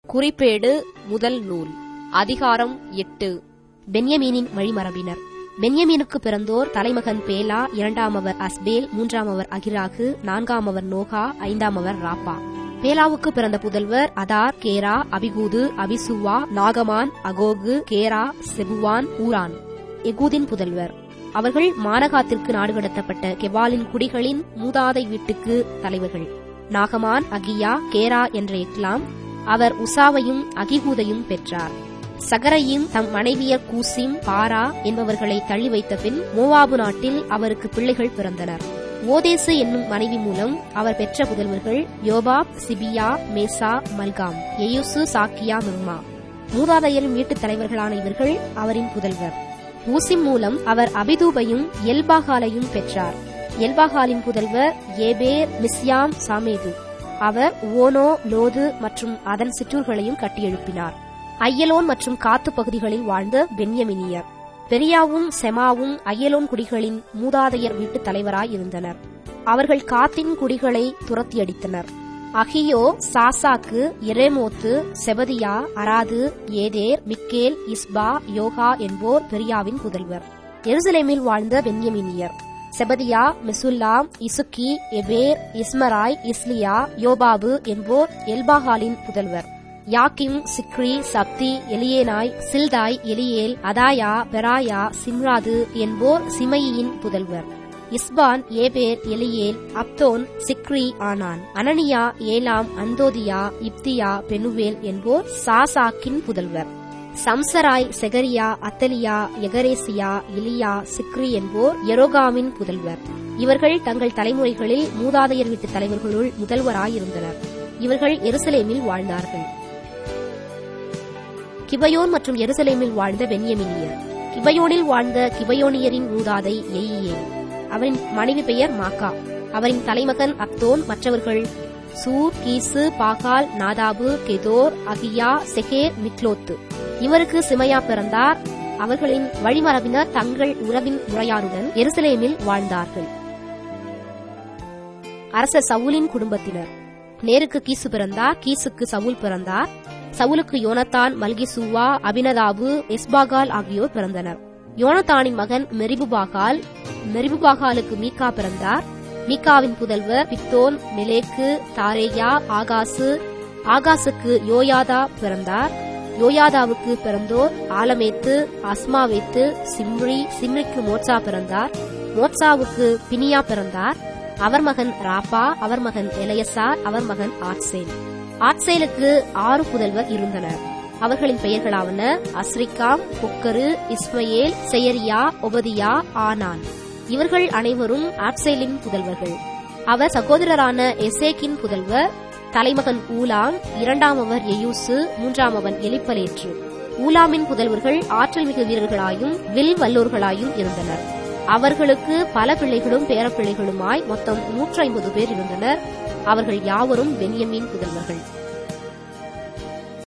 குறிப்பேடு முதல் நூல் அதிகாரம் எட்டு பென்யமீனின் வழிமரபினர் பென்யமீனுக்கு பிறந்தோர் தலைமகன் பேலா இரண்டாமவர் அஸ்பேல் மூன்றாமவர் அகிராகு நான்காமவர் நோகா ஐந்தாமவர் ராப்பா பேலாவுக்கு பிறந்த புதல்வர் அதார் கேரா அபிகூது அபிசுவா நாகமான் அகோகு கேரா செபுவான் ஊரான் எகூதின் புதல்வர் அவர்கள் மானகாத்திற்கு நாடு கடத்தப்பட்ட கெபாலின் குடிகளின் மூதாதை வீட்டுக்கு தலைவர்கள் நாகமான் அகியா கேரா என்ற எக்லாம் அவர் உசாவையும் அகிகூதையும் பெற்றார் சகரையும் தம் மனைவியர் கூசிம் பாரா என்பவர்களை தள்ளி வைத்த பின் மோவாபு நாட்டில் அவருக்கு பிள்ளைகள் பிறந்தனர் ஓதேசு என்னும் மனைவி மூலம் அவர் பெற்ற புதல்வர்கள் யோபாப் சிபியா மேசா மல்காம் எயுசு சாக்கியா மிர்மா மூதாதையரின் வீட்டுத் தலைவர்களான இவர்கள் அவரின் புதல்வர் ஊசிம் மூலம் அவர் அபிதூபையும் எல்பாகாலையும் பெற்றார் எல்பாகாலின் புதல்வர் ஏபேர் மிஸ்யாம் சாமேது அவர் ஓனோ லோது மற்றும் அதன் சிற்றூர்களையும் கட்டியெழுப்பினார் ஐயலோன் மற்றும் காத்து பகுதிகளில் வாழ்ந்த பென்யமினியர் பெரியாவும் செமாவும் அயலோன் குடிகளின் மூதாதையர் வீட்டுத் தலைவராய் இருந்தனர் அவர்கள் காத்தின் குடிகளை துரத்தியடித்தனர் Ahio Shashak Jeremoth Zebadiah Arad Eder Michael Ishpah Joha என்போர் பெரியாவின் புதல்வர் எருசலேமில் வாழ்ந்த பென்யமினியர் செபதியா மெசுல்லாம் இசுக்கி எபேர் இஸ்மராய் இஸ்லியா யோபாபு என்போர் எல்பாகாலின் புதல்வர் யாக்கிம் சிக்ரி சப்தி எலியேனாய் சில்தாய் எலியேல் அதாயா பெராயா சிம்ராது என்போர் சிமையின் புதல்வர் Ishpan Eber Eliel Abdon Zichri Hanan Hananiah ஏலாம் அந்தோதியா இப்தியா பெனுவேல் என்போர் சாசாக்கின் புதல்வர் சம்சராய் செகரியா அத்தலியா எகரேசியா இலியா சிக்ரி என்போர் எரோகாமின் புதல்வர் இவர்கள் தங்கள் தலைமுறைகளில் மூதாதையர் வீட்டு தலைவர்களுள் முதல்வராயிருந்தனர் இவர்கள் எருசலேமில் வாழ்ந்தார்கள் கிபயோன் மற்றும் எருசலேமில் வாழ்ந்த பென்யமினியர் கிபயோனில் வாழ்ந்த கிபயோனியரின் மூதாதை எய்யேல் அவரின் மனைவி பெயர் மாக்கா அவரின் தலைமகன் அப்தோன் மற்றவர்கள் சூர் கீசு பாகால் நாதாபு கெதோர் அகியா செகேர் மிக்லோத்து இவருக்கு சிமையா பிறந்தார் அவர்களின் வழிமரபினர் தங்கள் உறவின் முறையாருடன் எருசலேமில் வாழ்ந்தார்கள் அரசர் சவுலின் குடும்பத்தினர் நேருக்கு கீசு பிறந்தார் கீசுக்கு சவுல் பிறந்தார் சவுலுக்கு யோனத்தான் மல்கிசூவா அபினதாபு எஸ்பாகால் ஆகியோர் பிறந்தனர் யோனத்தானின் மகன் மெரிபுபாகால் மெரிபுபாகாலுக்கு மீகா பிறந்தார் மீகாவின் புதல்வர் பித்தோன் மெலேக்கு தாரேயா ஆகாசு ஆகாசுக்கு யோயாதா பிறந்தார் யோயாதாவுக்கு பிறந்தோர் ஆலமேத்து அஸ்மாவேத்து சிம்ரி சிம்ரிக்கு மோட்சா பிறந்தார் மோட்சாவுக்கு பினியா பிறந்தார் அவர் மகன் ராப்பா அவர் மகன் எலையசார் அவர் மகன் ஆட்சேல் ஆட்சேலுக்கு ஆறு புதல்வர் இருந்தனர் அவர்களின் பெயர்களாவன அஸ்ரிகாம் பொக்கரு இஸ்மயேல் செயரியா ஒபதியா ஆனான் இவர்கள் அனைவரும் ஆட்சேலின் புதல்வர்கள் அவர் சகோதரரான எசேக்கின் புதல்வர் தலைமகன் ஊலாம் இரண்டாமவர் எயூசு மூன்றாமவன் எலிப்பலேற்று ஊலாமின் புதல்வர்கள் ஆற்றல் மிகு வீரர்களாயும் வில் வல்லோர்களாயும் இருந்தனர் அவர்களுக்கு பல பிள்ளைகளும் பேரப்பிள்ளைகளுமாய் மொத்தம் நூற்றி ஐம்பது பேர் இருந்தனர் அவர்கள் யாவரும் பென்யமின் புதல்வர்கள்